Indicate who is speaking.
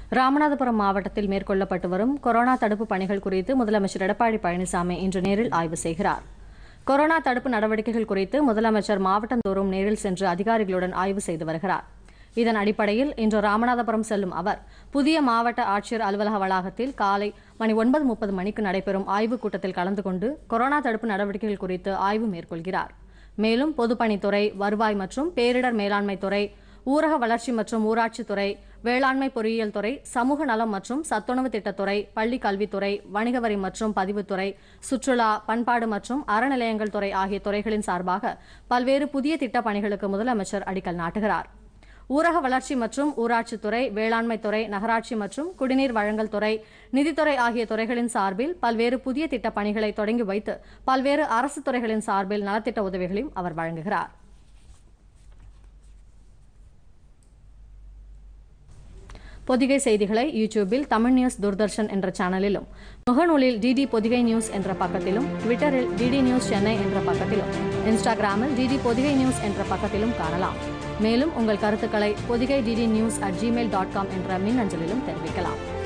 Speaker 1: ராமநாதபுரம் மாவட்டத்தில் மேற்கொள்ளப்பட்டு வரும் கொரோனா தடுப்பு பணிகள் குறித்து முதலமைச்சர் எடப்பாடி பழனிசாமி இன்று நேரில் ஆய்வு செய்கிறார் கொரோனா தடுப்பு நடவடிக்கைகள் குறித்து முதலமைச்சர் மாவட்டந்தோறும் நேரில் சென்று அதிகாரிகளுடன் ஆய்வு செய்து வருகிறார் இதன் அடிப்படையில் இன்று ராமநாதபுரம் செல்லும் அவர் புதிய மாவட்ட ஆட்சியர் அலுவலக வளாகத்தில் காலை மணி ஒன்பது முப்பது மணிக்கு நடைபெறும் ஆய்வுக் கூட்டத்தில் கலந்து கொண்டு கொரோனா தடுப்பு நடவடிக்கைகள் குறித்து ஆய்வு மேற்கொள்கிறார் மேலும் பொதுப்பணித்துறை வருவாய் மற்றும் பேரிடர் மேலாண்மை துறை ஊரக வளர்ச்சி மற்றும் ஊராட்சித்துறை வேளாண்மை பொறியியல் துறை சமூக நலம் மற்றும் சத்துணவு திட்டத்துறை பள்ளி கல்வித்துறை வணிக வரி மற்றும் பதிவுத்துறை சுற்றுலா பண்பாடு மற்றும் அறநிலையங்கள் துறை ஆகிய துறைகளின் சார்பாக பல்வேறு புதிய திட்டப் பணிகளுக்கு முதலமைச்சர் அடிக்கல் நாட்டுகிறார் ஊரக வளர்ச்சி மற்றும் ஊராட்சித்துறை வேளாண்மை துறை நகராட்சி மற்றும் குடிநீர் வழங்கல் துறை நிதித்துறை ஆகிய துறைகளின் சார்பில் பல்வேறு புதிய திட்டப் பணிகளை தொடங்கி வைத்து பல்வேறு அரசு துறைகளின் சார்பில் நலத்திட்ட உதவிகளையும் அவர் வழங்குகிறார் பொதிகை செய்திகளை யூடியூபில் தமிழ் நியூஸ் தூர்தர்ஷன் என்ற சேனலிலும் முகநூலில் டிடி பொதிகை நியூஸ் என்ற பக்கத்திலும் ட்விட்டரில் டிடி நியூஸ் சென்னை என்ற பக்கத்திலும் இன்ஸ்டாகிராமில் டிடி பொதிகை நியூஸ் என்ற பக்கத்திலும் காணலாம் மேலும் உங்கள் கருத்துக்களை Pothigai DD news at Gmail dot com என்ற மின்னஞ்சலிலும் தெரிவிக்கலாம்